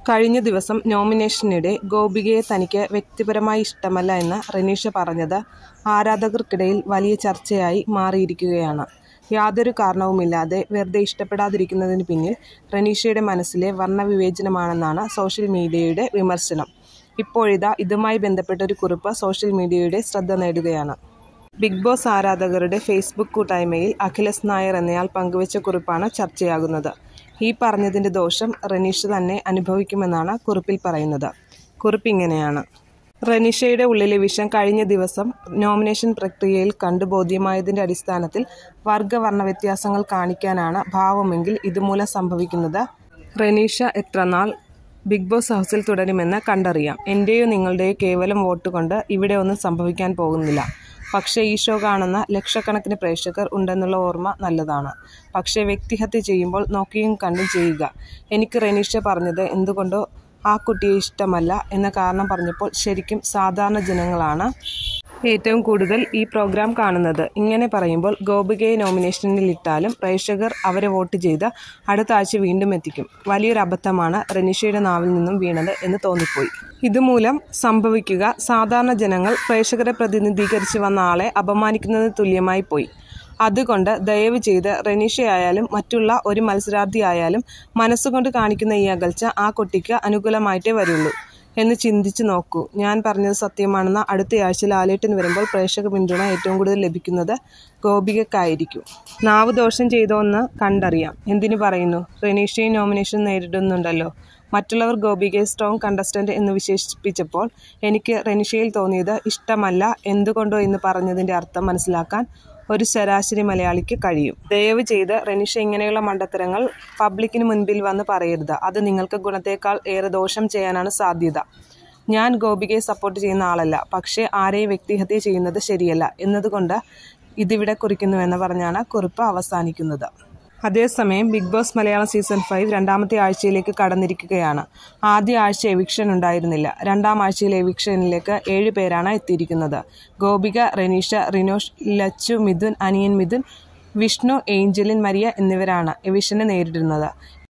കഴിഞ്ഞ ദിവസം നോമിനേഷനിടെ ഗോപികയെ തനിക്ക് വ്യക്തിപരമായി ഇഷ്ടമല്ല എന്ന് റെനീഷ പറഞ്ഞത് ആരാധകർക്കിടയിൽ വലിയ ചർച്ചയായി മാറിയിരിക്കുകയാണ്. യാതൊരു കാരണവുമില്ലാതെ വെറുതെ ഇഷ്ടപ്പെടാതിരിക്കുന്നതിന് പിന്നിൽ റെനീഷയുടെ മനസ്സിലെ വർണ്ണവിവേചനമാണെന്നാണ് സോഷ്യൽ മീഡിയയുടെ വിമർശനം. ഇപ്പോഴിതാ ഇതുമായി ബന്ധപ്പെട്ട ഒരു കുറിപ്പ് സോഷ്യൽ മീഡിയയുടെ ശ്രദ്ധ നേടുകയാണ്. ബിഗ് ബോസ് ആരാധകരുടെ ഫേസ്ബുക്ക് കൂട്ടായ്മയിൽ അഖിലസ് നായർ എന്നയാൾ പങ്കുവച്ച കുറിപ്പാണ് ചർച്ചയാകുന്നത്. ഈ പറഞ്ഞതിന്റെ ദോഷം റെനീഷ തന്നെ അനുഭവിക്കുമെന്നാണ് കുറിപ്പിൽ പറയുന്നത്. കുറിപ്പിങ്ങനെയാണ്. റെനീഷയുടെ ഉള്ളിലെ വിഷം കഴിഞ്ഞ ദിവസം നോമിനേഷൻ പ്രക്രിയയിൽ കണ്ട് ബോധ്യമായതിന്റെ അടിസ്ഥാനത്തിൽ വർഗ വർണ്ണവ്യത്യാസങ്ങൾ കാണിക്കാനാണ് ഭാവമെങ്കിൽ ഇതുമൂലം സംഭവിക്കുന്നത് റെനീഷ എത്രനാൾ ബിഗ് ബോസ് ഹൗസിൽ തുടരുമെന്ന് കണ്ടറിയാം. എന്റെയോ നിങ്ങളുടെയോ കേവലം വോട്ടുകൊണ്ട് ഇവിടെ ഒന്നും സംഭവിക്കാൻ പോകുന്നില്ല. പക്ഷേ ഈ ഷോ കാണുന്ന ലക്ഷക്കണക്കിന് പ്രേക്ഷകർ ഉണ്ടെന്നുള്ള ഓർമ്മ നല്ലതാണ്. പക്ഷേ വ്യക്തിഹത്യ ചെയ്യുമ്പോൾ നോക്കിയും കണ്ടും ചെയ്യുക. എനിക്ക് റെനീഷ പറഞ്ഞത് എന്തുകൊണ്ടോ ആ കുട്ടിയെ ഇഷ്ടമല്ല എന്ന കാരണം പറഞ്ഞപ്പോൾ ശരിക്കും സാധാരണ ജനങ്ങളാണ് ഏറ്റവും കൂടുതൽ ഈ പ്രോഗ്രാം കാണുന്നത്. ഇങ്ങനെ പറയുമ്പോൾ ഗോപികയെ നോമിനേഷനിലിട്ടാലും പ്രേക്ഷകർ അവരെ വോട്ട് ചെയ്ത് അടുത്ത ആഴ്ച വീണ്ടും എത്തിക്കും. വലിയൊരു അബദ്ധമാണ് റെനീഷയുടെ നാവിൽ നിന്നും വീണത് എന്ന് തോന്നിപ്പോയി. ഇതുമൂലം സംഭവിക്കുക സാധാരണ ജനങ്ങൾ പ്രേക്ഷകരെ പ്രതിനിധീകരിച്ച് വന്ന ആളെ അപമാനിക്കുന്നതിന് തുല്യമായി പോയി. അതുകൊണ്ട് ദയവ് ചെയ്ത് റെനീഷയായാലും മറ്റുള്ള ഒരു മത്സരാർത്ഥിയായാലും മനസ്സുകൊണ്ട് കാണിക്കുന്ന ഈ അകൽച്ച ആ കുട്ടിക്ക് അനുകൂലമായിട്ടേ വരുള്ളൂ എന്ന് ചിന്തിച്ച് നോക്കൂ. ഞാൻ പറഞ്ഞത് സത്യമാണെന്ന അടുത്തയാഴ്ച ലാലേട്ടൻ വരുമ്പോൾ പ്രേക്ഷക പിന്തുണ ഏറ്റവും കൂടുതൽ ലഭിക്കുന്നത് ഗോപികയ്ക്കായിരിക്കും. നാവ് ദോഷം ചെയ്തോന്ന് കണ്ടറിയാം. എന്തിന് പറയുന്നു. റെനീഷയും നോമിനേഷൻ നേരിടുന്നുണ്ടല്ലോ. മറ്റുള്ളവർ ഗോപികയെ സ്ട്രോങ് കണ്ടസ്റ്റന്റ് എന്ന് വിശേഷിപ്പിച്ചപ്പോൾ എനിക്ക് റെനീഷയിൽ തോന്നിയത് ഇഷ്ടമല്ല എന്തുകൊണ്ടോ എന്ന് പറഞ്ഞതിന്റെ അർത്ഥം മനസ്സിലാക്കാൻ ഒരു ശരാശരി മലയാളിക്ക് കഴിയും. ദയവ് ചെയ്ത് റെനീഷ ഇങ്ങനെയുള്ള മണ്ടത്തരങ്ങൾ പബ്ലിക്കിന് മുൻപിൽ വന്ന് പറയരുത്. അത് നിങ്ങൾക്ക് ഗുണത്തേക്കാൾ ഏറെ ദോഷം ചെയ്യാനാണ് സാധ്യത. ഞാൻ ഗോപികയെ സപ്പോർട്ട് ചെയ്യുന്ന ആളല്ല. പക്ഷേ ആരെയും വ്യക്തിഹത്യ ചെയ്യുന്നത് ശരിയല്ല എന്നതുകൊണ്ട് ഇതിവിടെ കുറിക്കുന്നുവെന്ന് പറഞ്ഞാണ് കുറിപ്പ് അവസാനിക്കുന്നത്. അതേസമയം Bigg Boss Malayalam season five രണ്ടാമത്തെ ആഴ്ചയിലേക്ക് കടന്നിരിക്കുകയാണ്. ആദ്യ ആഴ്ച എവിക്ഷൻ ഉണ്ടായിരുന്നില്ല. രണ്ടാം ആഴ്ചയിലെ എവിക്ഷനിലേക്ക് ഏഴ് പേരാണ് എത്തിയിരിക്കുന്നത്. ഗോപിക, റെനീഷ, റിനോഷ്, ലച്ചു, മിഥുൻ, അനിയൻ മിഥുൻ, വിഷ്ണു, ഏഞ്ചലിൻ മരിയ എന്നിവരാണ് എവിക്ഷനെ നേരിടുന്നത്.